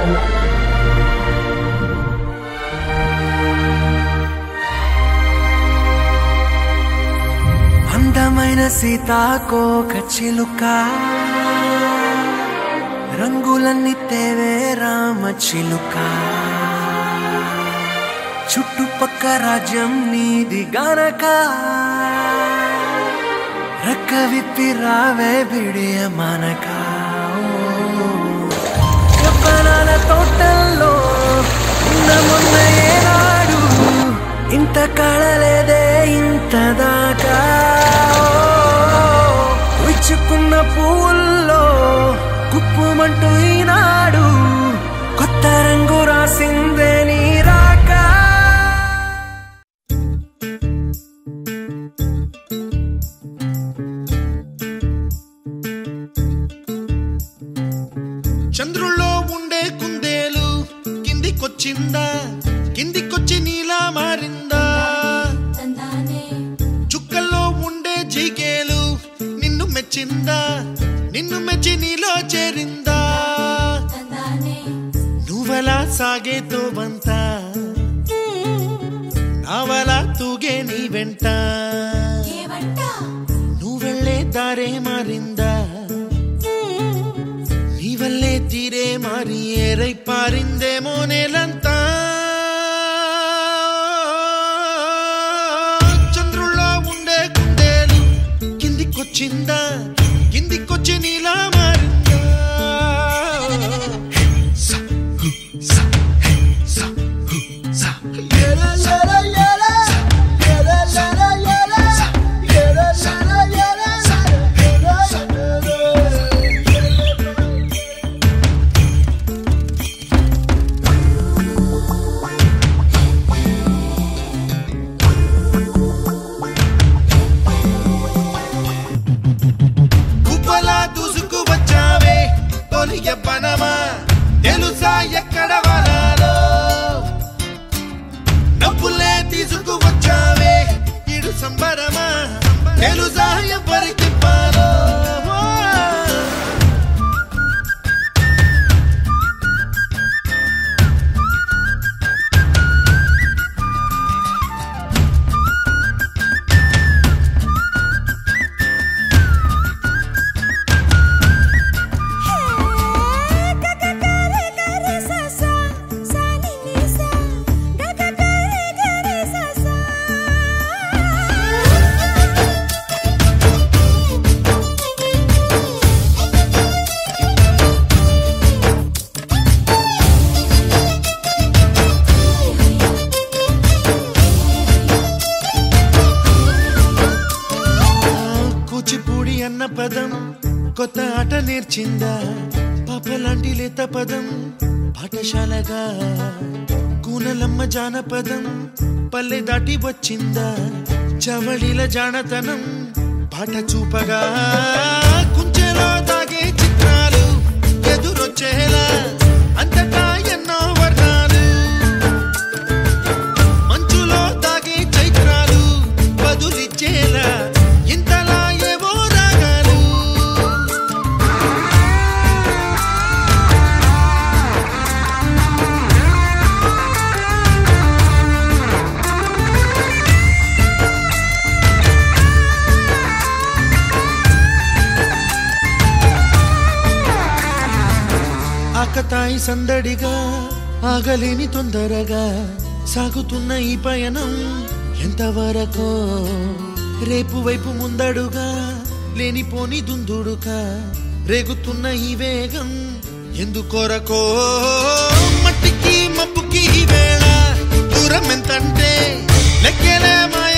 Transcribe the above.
అందమైన సీతాకోక చిలుక రంగులన్నీ తేవే రామ చిలుక చుట్టుపక్క రాజ్యం నీది గనక రెక్క విప్పి రావే బిడియ మనక కప్పనాల తోటల్లో నిన్న మొన్న ఏనాడు ఇంత కళలేదే ఇంత దాకా విచ్చుకున్న పువ్వుల్లో కుప్పుమంటూ ఈనాడు కొత్త రంగు రాసిందే నీ రాక చంద్రుల్లో ఉండే కుందేలు కిందికొచ్చిందా కిందికొచ్చి నీలా మారిందా చుక్కల్లో ఉండే జీకేలు నిన్ను మెచ్చిందా నిన్ను మెచ్చి నీలో చేరిందా నువ్వలా సాగేతో బంత నావలా తూగే నీ వెంట నువ్వెళ్ళే దారే మారిందా నీ వల్లే తీరే మారి ఏరై పారిందేమో నేలంతా చంద్రుల్లో ఉండే కుందేలు కిందికొచ్చిందా కిందికొచ్చి నీలా మారిందా స, హు, స, హే, స, హు, స. ఏల, ఏల, ఏల. ఏల, ఏల, ఏల. ఏల, ఏల, ఏల. ఏల, ఏల. కుప్పలా దూసుకు వచ్చావే తొలి ఎవ్వనమా తెలుసా ఎక్కడ వనాలో డబ్బులే తీసుకు వచ్చావే ఇడు సంబరమా తెలుసా ఎవరికి పాలో కూచిపూడి అన్న పదం కొత్త ఆట నేర్చిందా పాపలాంటి లేత పదం పాఠశాలగా కూనలమ్మ జానపదం పల్లె దాటి వచ్చిందా చవళిల జానతనం పాట చూపగా కుంచెలో దాగే చిత్రాలు ఎదురొచ్చేలా అంతటా ఎన్నో వర్ణాలు మంచులో దాగే చైత్రాలు బదులిచ్చేలా ఇంతలా ఏవో రాగాలు ఆకతాయి సందడిగా ఆగలేని తొందరగా సాగుతున్న ఈ పయనం ఎంతవరకో రేపు వైపు ముందడుగా లేనిపోని దుందుడుగా రేగుతున్న ఈ వేగం ఎందుకొరకో మట్టికి మబ్బుకి ఈ వేళ దూరం ఎంతంటే లెక్కలే మాయ